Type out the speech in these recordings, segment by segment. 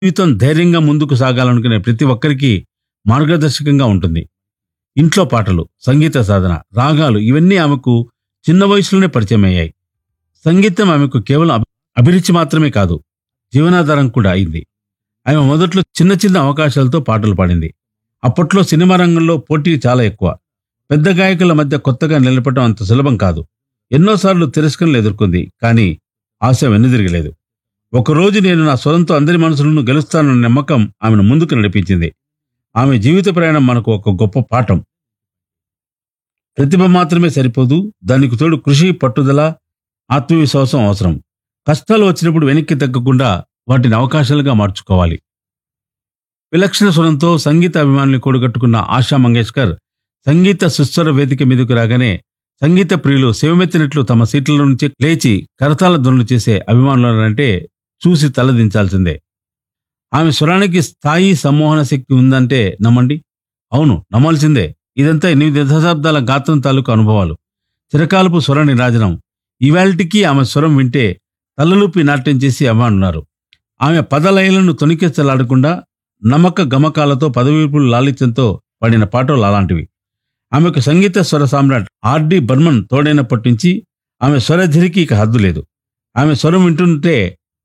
జీవితం ధైర్యంగా ముందుకు సాగాలనుకునే ప్రతి ఒక్కరికి మార్గదర్శకంగా ఉంటుంది ఇంట్లో పాటలు సంగీత సాధన రాగాలు ఇవన్నీ ఆమెకు చిన్న వయసులోనే పరిచయం అయ్యాయి సంగీతం ఆమెకు కేవలం అభి- అభిరుచి మాత్రమే కాదు జీవనాధారం కూడా అయింది ఆమె మొదట్లో చిన్న చిన్న అవకాశాలతో పాటలు పాడింది అప్పట్లో సినిమా రంగంలో పోటీ చాలా ఎక్కువ పెద్ద గాయకుల మధ్య కొత్తగా నిలబడటం అంత సులభం కాదు ఎన్నోసార్లు తిరస్కరణలు ఎదుర్కొంది కానీ ఆశ వెనుదిరగలేదు ఒకరోజు నేను నా స్వరంతో అందరి మనసులను గెలుస్తానన్న నమ్మకం ఆమెను ముందుకు నడిపించింది ఆమె జీవిత ప్రయాణం మనకు ఒక గొప్ప పాఠం ప్రతిభ మాత్రమే సరిపోదు దానికి తోడు కృషి పట్టుదల ఆత్మవిశ్వాసం అవసరం కష్టాలు వచ్చినప్పుడు వెనక్కి తగ్గకుండా వాటిని అవకాశాలుగా మార్చుకోవాలి విలక్షణ స్వరంతో సంగీత అభిమానులు కూడగట్టుకున్న ఆశా మంగేష్కర్ సంగీత సుస్వర వేదిక మీదకు రాగానే సంగీత ప్రియులు శివమెత్తినట్లు తమ సీట్ల నుంచి లేచి కరతాళ ధ్వనులు చేసే అభిమానులంటే చూసి తలదించాల్సిందే ఆమె స్వరానికి స్థాయి సమ్మోహన శక్తి ఉందంటే నమ్మండి అవును నమ్మాల్సిందే ఇదంతా ఎనిమిది దశాబ్దాల గాత్రం తాలూకు అనుభవాలు చిరకాలపు స్వర నిరాజనం ఇవాల్టికి ఆమె స్వరం వింటే తలలూపి నాట్యం చేసి అవ్వనున్నారు ఆమె పదలయలను తొనికెచ్చలాడకుండా నమ్మక గమకాలతో పదవీపులు లాలిత్యంతో పాడిన పాటలు అలాంటివి ఆమెకు సంగీత స్వర సామ్రాట్ ఆర్డి బర్మన్ తోడైనప్పటి నుంచి ఆమె స్వరధిరికి ఇక హద్దు లేదు ఆమె స్వరం వింటుంటే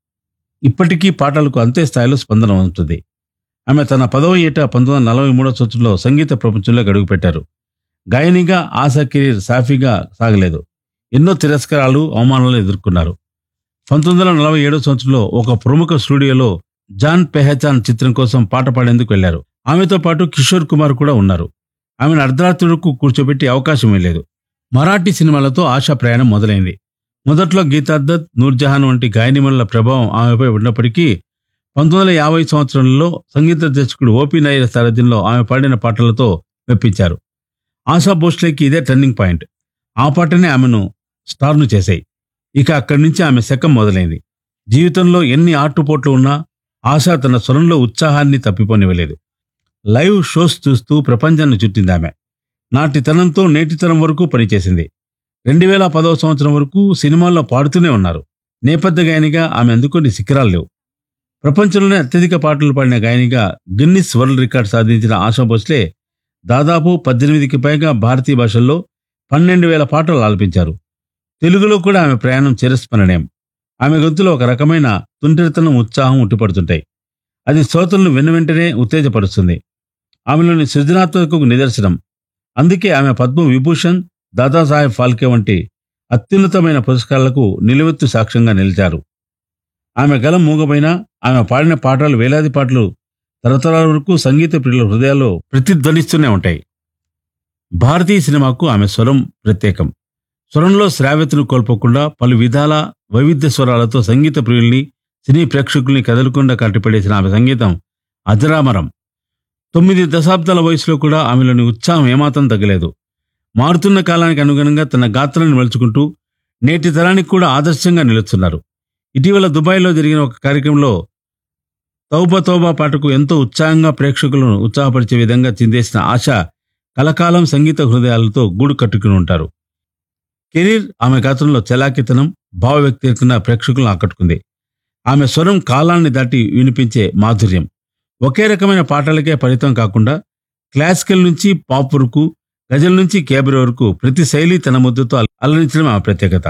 ఇప్పటికీ పాటలకు అంతే స్థాయిలో స్పందన ఉంటుంది ఆమె తన పదవ ఏట పంతొమ్మిది వందల నలభై మూడో సంవత్సరంలో సంగీత ప్రపంచంలోకి అడుగుపెట్టారు గాయనిగా ఆశా కెరీర్ సాఫీగా సాగలేదు ఎన్నో తిరస్కారాలు అవమానాలు ఎదుర్కొన్నారు పంతొమ్మిది వందల నలభై ఏడో సంవత్సరంలో ఒక ప్రముఖ స్టూడియోలో జాన్ పెహచాన్ చిత్రం కోసం పాట పాడేందుకు వెళ్లారు ఆమెతో పాటు కిషోర్ కుమార్ కూడా ఉన్నారు ఆమెను అర్ధరాత్రులకు కూర్చోబెట్టి అవకాశం లేదు మరాఠీ సినిమాలతో ఆశా ప్రయాణం మొదలైంది మొదట్లో గీతాదత్ నూర్జహాన్ వంటి గాయనిమణుల ప్రభావం ఆమెపై ఉన్నప్పటికీ పంతొమ్మిది వందల యాభై సంవత్సరంలో సంగీత దర్శకుడు ఓపీ నాయర్ సారథ్యంలో ఆమె పాడిన పాటలతో మెప్పించారు ఆశా భోస్లేకి ఇదే టర్నింగ్ పాయింట్ ఆ పాటనే ఆమెను స్టార్ను చేశాయి ఇక అక్కడి నుంచి ఆమె శకం మొదలైంది జీవితంలో ఎన్ని ఆటుపోట్లు ఉన్నా ఆశా తన స్వరంలో ఉత్సాహాన్ని తప్పిపోనివ్వలేదు లైవ్ షోస్ చూస్తూ ప్రపంచాన్ని చుట్టింది ఆమె నాటి తనంతో నేటి తరం వరకు పనిచేసింది రెండు వేల పదవ సంవత్సరం వరకు సినిమాల్లో పాడుతూనే ఉన్నారు నేపథ్య గాయనిగా ఆమె అందుకొని శిఖరాలు లేవు ప్రపంచంలోనే అత్యధిక పాటలు పాడిన గాయనిగా గిన్నిస్ వరల్డ్ రికార్డ్ సాధించిన ఆశా భోస్లే దాదాపు పద్దెనిమిదికి పైగా భారతీయ భాషల్లో పన్నెండు వేల పాటలు ఆలపించారు తెలుగులో కూడా ఆమె ప్రయాణం చిరస్మరణీయం ఆమె గొంతులో ఒక రకమైన తుంటిరితనం ఉత్సాహం ఉట్టిపడుతుంటాయి అది శ్రోతలను వెను వెంటనే ఉత్తేజపరుస్తుంది ఆమెలోని సృజనాత్మకకు నిదర్శనం అందుకే ఆమె పద్మ విభూషణ్ దాదాసాహెబ్ ఫాల్కే వంటి అత్యున్నతమైన పురస్కారాలకు నిలువెత్తు సాక్ష్యంగా నిలిచారు ఆమె గలం మూగపోయినా ఆమె పాడిన పాటలు వేలాది పాటలు తరతరాల వరకు సంగీత ప్రియుల హృదయాల్లో ప్రతిధ్వనిస్తూనే ఉంటాయి భారతీయ సినిమాకు ఆమె స్వరం ప్రత్యేకం స్వరంలో శ్రావ్యతను కోల్పోకుండా పలు విధాల వైవిధ్య స్వరాలతో సంగీత ప్రియుల్ని సినీ ప్రేక్షకుల్ని కదలకుండా కట్టిపడేసిన ఆమె సంగీతం అజరామరం తొమ్మిది దశాబ్దాల వయసులో కూడా ఆమెలోని ఉత్సాహం ఏమాత్రం తగ్గలేదు మారుతున్న కాలానికి అనుగుణంగా తన గాత్రాన్ని మలుచుకుంటూ నేటి తరానికి కూడా ఆదర్శంగా నిలుస్తున్నారు ఇటీవల దుబాయ్లో జరిగిన ఒక కార్యక్రమంలో తౌబా తౌబా పాటకు ఎంతో ఉత్సాహంగా ప్రేక్షకులను ఉత్సాహపరిచే విధంగా చిందేసిన ఆశ కలకాలం సంగీత హృదయాలతో గూడు కట్టుకుని ఉంటారు కెరీర్ ఆమె గాత్రంలో చలాకితనం భావ వ్యక్తీకరణ ప్రేక్షకులను ఆకట్టుకుంది ఆమె స్వరం కాలాన్ని దాటి వినిపించే మాధుర్యం ఒకే రకమైన పాటలకే పరితం కాకుండా క్లాసికల్ నుంచి పాప్ వరకు గజల్ నుంచి కేబర్ వరకు ప్రతి శైలి తన ముద్దుతో అల- అలరించడం ఆమె ప్రత్యేకత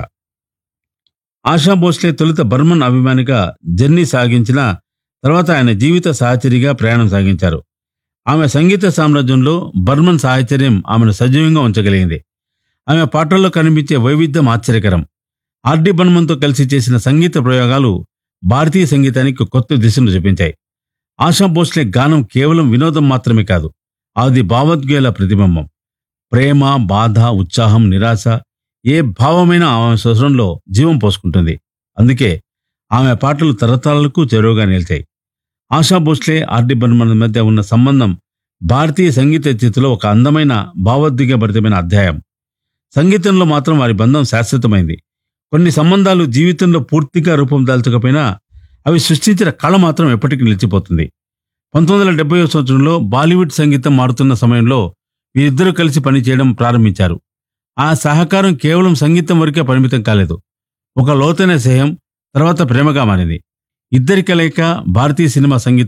ఆశా భోస్లే తొలుత బర్మన్ అభిమానిగా జర్నీ సాగించిన తర్వాత ఆయన జీవిత సహచరిగా ప్రయాణం సాగించారు ఆమె సంగీత సామ్రాజ్యంలో బర్మన్ సాహచర్యం ఆమెను సజీవంగా ఉంచగలిగింది ఆమె పాటల్లో కనిపించే వైవిధ్యం ఆశ్చర్యకరం ఆర్డి బర్మన్తో కలిసి చేసిన సంగీత ప్రయోగాలు భారతీయ సంగీతానికి కొత్త దిశను చూపించాయి ఆశా భోస్లే గానం కేవలం వినోదం మాత్రమే కాదు అది భావోద్వేల ప్రతిబింబం ప్రేమ బాధ ఉత్సాహం నిరాశ ఏ భావమైన ఆమె స్వరంలో జీవం పోసుకుంటుంది అందుకే ఆమె పాటలు తరతరాలకు చెరువుగా నిలిచాయి ఆశా భోస్లే ఆర్డి బర్మన్ మధ్య ఉన్న సంబంధం భారతీయ సంగీత చరిత్రలో ఒక అందమైన భావోద్వేగభరితమైన అధ్యాయం సంగీతంలో మాత్రం వారి బంధం శాశ్వతమైంది కొన్ని సంబంధాలు జీవితంలో పూర్తిగా రూపం దాల్చకపోయినా అవి సృష్టించిన కళ మాత్రం ఎప్పటికీ నిలిచిపోతుంది పంతొమ్మిది వందల డెబ్బై సంవత్సరంలో బాలీవుడ్ సంగీతం మారుతున్న సమయంలో వీరిద్దరూ కలిసి పనిచేయడం ప్రారంభించారు ఆ సహకారం కేవలం సంగీతం వరకే పరిమితం కాలేదు ఒక లోతైన స్నేహం తర్వాత ప్రేమగా మారింది ఇద్దరి కలయిక భారతీయ సినిమా సంగీతం